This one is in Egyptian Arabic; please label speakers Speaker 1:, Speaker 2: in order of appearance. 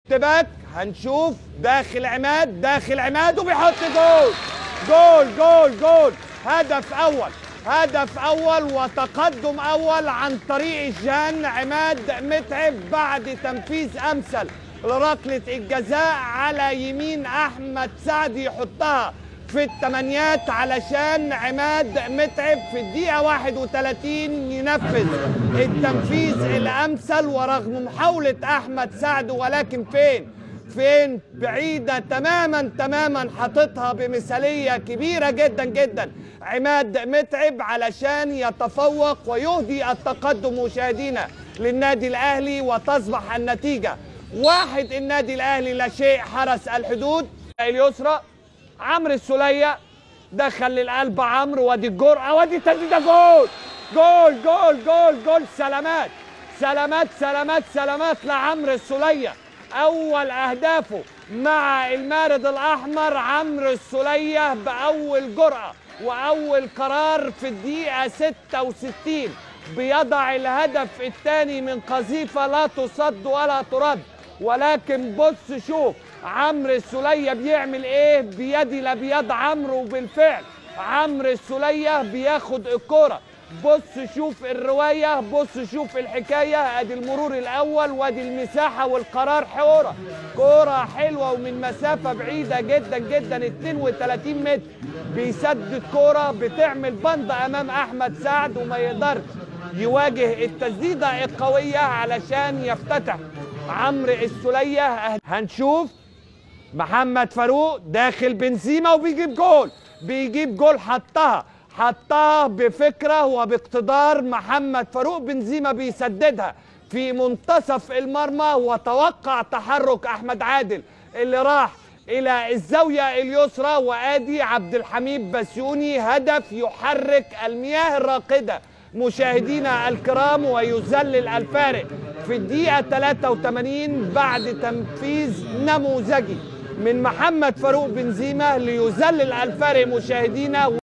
Speaker 1: باك هنشوف داخل عماد داخل عماد وبيحط جول جول جول جول هدف اول هدف اول وتقدم اول عن طريق جان عماد متعب بعد تنفيذ امثل لركله الجزاء على يمين احمد سعد يحطها في الثمانيات علشان عماد متعب في الدقيقة 31 ينفذ التنفيذ الأمثل ورغم محاولة أحمد سعد ولكن فين؟ فين؟ بعيدة تماما تماما حاططها بمثالية كبيرة جدا جدا عماد متعب علشان يتفوق ويهدي التقدم مشاهدينا للنادي الأهلي وتصبح النتيجة واحد النادي الأهلي لا شيء حرس الحدود اليسرى عمرو السولية دخل للقلب عمرو وادي الجرأة وادي التسديدة جول جول جول جول جول سلامات سلامات سلامات سلامات لعمرو السولية أول أهدافه مع المارد الأحمر عمرو السولية بأول جرأة وأول قرار في الدقيقة 66 بيضع الهدف الثاني من قذيفة لا تصد ولا ترد ولكن بص شوف عمرو السولية بيعمل ايه بيد لا بيد عمرو وبالفعل عمرو السولية بياخد الكرة بص شوف الرواية بص شوف الحكاية ادي المرور الاول وادي المساحة والقرار حورة كرة حلوة ومن مسافة بعيدة جدا جدا 32 متر بيسدد كرة بتعمل بند امام احمد سعد وما يقدرش يواجه التسديدة القوية علشان يفتتح عمرو السولية هنشوف محمد فاروق داخل بنزيما وبيجيب جول بيجيب جول حطها حطها بفكرة وباقتدار محمد فاروق بنزيما بيسددها في منتصف المرمى وتوقع تحرك أحمد عادل اللي راح إلى الزاوية اليسرى وآدي عبد الحميد بسيوني هدف يحرك المياه الراقدة مشاهدينا الكرام ويذلل الفارق في الدقيقة 83 بعد تنفيذ نموذجي من محمد فاروق بنزيما ليذلل الفارق مشاهدينا